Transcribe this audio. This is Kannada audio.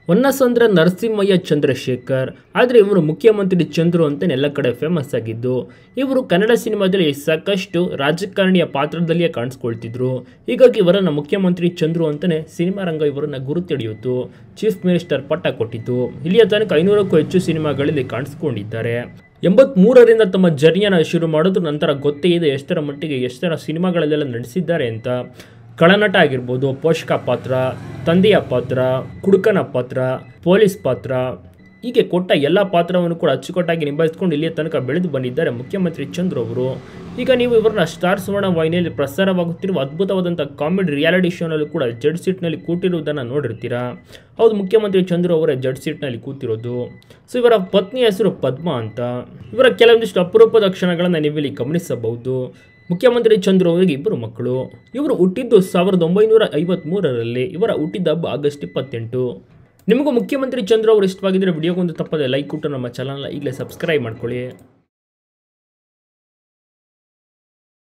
ಹೊನ್ನಸಂದ್ರ ನರಸಿಂಹಯ್ಯ ಚಂದ್ರಶೇಖರ್ ಆದರೆ ಇವರು ಮುಖ್ಯಮಂತ್ರಿ ಚಂದ್ರು ಅಂತಲೇ ಎಲ್ಲ ಕಡೆ ಫೇಮಸ್ ಆಗಿದ್ದು ಇವರು ಕನ್ನಡ ಸಿನಿಮಾದಲ್ಲಿ ಸಾಕಷ್ಟು ರಾಜಕಾರಣಿಯ ಪಾತ್ರದಲ್ಲಿಯೇ ಕಾಣಿಸ್ಕೊಳ್ತಿದ್ರು ಹೀಗಾಗಿ ಇವರನ್ನು ಮುಖ್ಯಮಂತ್ರಿ ಚಂದ್ರು ಅಂತಲೇ ಸಿನಿಮಾ ರಂಗ ಇವರನ್ನು ಗುರುತಿಡಿಯಿತು ಚೀಫ್ ಮಿನಿಸ್ಟರ್ ಪಟ್ಟ ಕೊಟ್ಟಿತು ಇಲ್ಲಿಯ ತನಕ ಐನೂರಕ್ಕೂ ಹೆಚ್ಚು ಸಿನಿಮಾಗಳಲ್ಲಿ ಕಾಣಿಸ್ಕೊಂಡಿದ್ದಾರೆ ಎಂಬತ್ಮೂರರಿಂದ ತಮ್ಮ ಜರ್ನಿಯನ್ನು ಶುರು ಮಾಡಿದ್ರು ನಂತರ ಗೊತ್ತೇ ಇದೆ ಎಷ್ಟರ ಮಟ್ಟಿಗೆ ಎಷ್ಟರ ಸಿನಿಮಾಗಳಲ್ಲೆಲ್ಲ ನಡೆಸಿದ್ದಾರೆ ಅಂತ ಖಳನಟ ಆಗಿರ್ಬೋದು ಪೋಷಕ ಪಾತ್ರ ತಂದೆಯ ಪಾತ್ರ ಕುಡುಕನ ಪಾತ್ರ ಪೊಲೀಸ್ ಪಾತ್ರ ಹೀಗೆ ಕೊಟ್ಟ ಎಲ್ಲ ಪಾತ್ರವನ್ನು ಕೂಡ ಅಚ್ಚುಕಟ್ಟಾಗಿ ನಿಭಾಯಿಸ್ಕೊಂಡು ಇಲ್ಲಿಯ ತನಕ ಬೆಳೆದು ಬಂದಿದ್ದಾರೆ ಮುಖ್ಯಮಂತ್ರಿ ಚಂದ್ರು ಅವರು ಈಗ ನೀವು ಇವರನ್ನ ಸ್ಟಾರ್ ಸುವರ್ಣ ವಾಹಿನಿಯಲ್ಲಿ ಪ್ರಸಾರವಾಗುತ್ತಿರುವ ಅದ್ಭುತವಾದಂಥ ಕಾಮಿಡಿ ರಿಯಾಲಿಟಿ ಶೋನಲ್ಲೂ ಕೂಡ ಜಡ್ ಸೀಟ್ನಲ್ಲಿ ಕೂತಿರುವುದನ್ನು ನೋಡಿರ್ತೀರಾ ಹೌದು ಮುಖ್ಯಮಂತ್ರಿ ಚಂದ್ರು ಅವರೇ ಜಡ್ ಸೀಟ್ನಲ್ಲಿ ಕೂತಿರೋದು ಸೊ ಇವರ ಪತ್ನಿ ಹೆಸರು ಪದ್ಮ ಅಂತ ಇವರ ಕೆಲವೊಂದಿಷ್ಟು ಅಪರೂಪದ ಕ್ಷಣಗಳನ್ನು ನೀವಿಲ್ಲಿ ಗಮನಿಸಬಹುದು ಮುಖ್ಯಮಂತ್ರಿ ಚಂದ್ರು ಅವರಿಗೆ ಇಬ್ಬರು ಮಕ್ಕಳು ಇವರು ಹುಟ್ಟಿದ್ದು ಸಾವಿರದ ಒಂಬೈನೂರ ಐವತ್ತ್ಮೂರರಲ್ಲಿ ಇವರ ಹುಟ್ಟಿದ ಹಬ್ಬ ಆಗಸ್ಟ್ ಇಪ್ಪತ್ತೆಂಟು ನಿಮಗೂ ಮುಖ್ಯಮಂತ್ರಿ ಚಂದ್ರು ಅವರು ಇಷ್ಟವಾಗಿದ್ದರೆ ವಿಡಿಯೋಗೊಂದು ತಪ್ಪದೆ ಲೈಕ್ ಕೊಟ್ಟು ನಮ್ಮ ಚಾನಲ್ನ ಈಗಲೇ ಸಬ್ಸ್ಕ್ರೈಬ್ ಮಾಡ್ಕೊಳ್ಳಿ